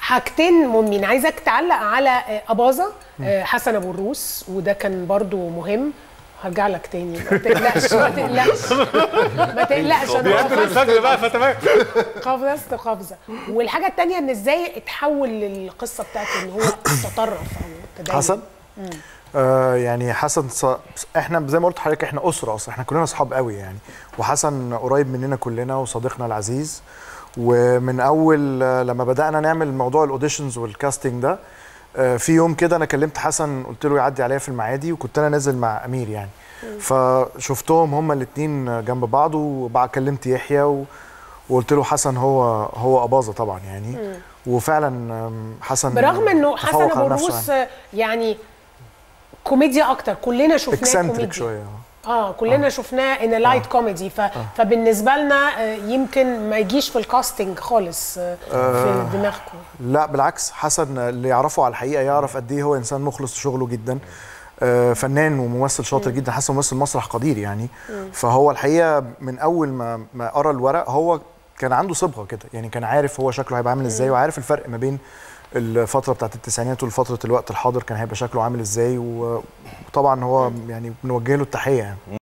حاجتين مهمين عايزك تعلق على آه، اباظه آه، حسن ابو الروس وده كان برضو مهم هرجع لك تاني ما تقلقش ما تقلقش ما تقلقش انا بيقدم قفزت الفجر بقى فتمام قفزت قفزه والحاجه التانيه ان ازاي اتحول للقصه بتاعته ان هو تطرف او تدين حسن آه يعني حسن ص... احنا زي ما قلت لحضرتك احنا اسره اصلا احنا كلنا اصحاب قوي يعني وحسن قريب مننا كلنا وصديقنا العزيز ومن اول آه، لما بدانا نعمل موضوع الاوديشنز والكاستنج ده آه، في يوم كده انا كلمت حسن قلت له يعدي عليا في المعادي وكنت انا نازل مع امير يعني فشفتهم هما الاثنين جنب بعض وبعد كلمت يحيى و... وقلت له حسن هو هو اباظه طبعا يعني وفعلا آم، حسن برغم انه حسن تفوق ابو على نفسه الروس آه، يعني كوميديا اكتر كلنا شفناه اكسنتريك كوميديا شويه اه كلنا شفناه ان لايت كوميدي ف... فبالنسبه لنا آه، يمكن ما يجيش في الكاستنج خالص آه، في دماغكم لا بالعكس حسن اللي يعرفه على الحقيقه يعرف قد ايه هو انسان مخلص لشغله جدا آه، فنان وممثل شاطر جدا حسن ممثل مسرح قدير يعني فهو الحقيقه من اول ما ما قرا الورق هو كان عنده صبغه كده يعني كان عارف هو شكله هيبقى عامل ازاي وعارف الفرق ما بين الفتره بتاعت التسعينات وفتره الوقت الحاضر كان هيبقى شكله عامل ازاي و- وطبعا هو يعني بنوجه له التحيه يعني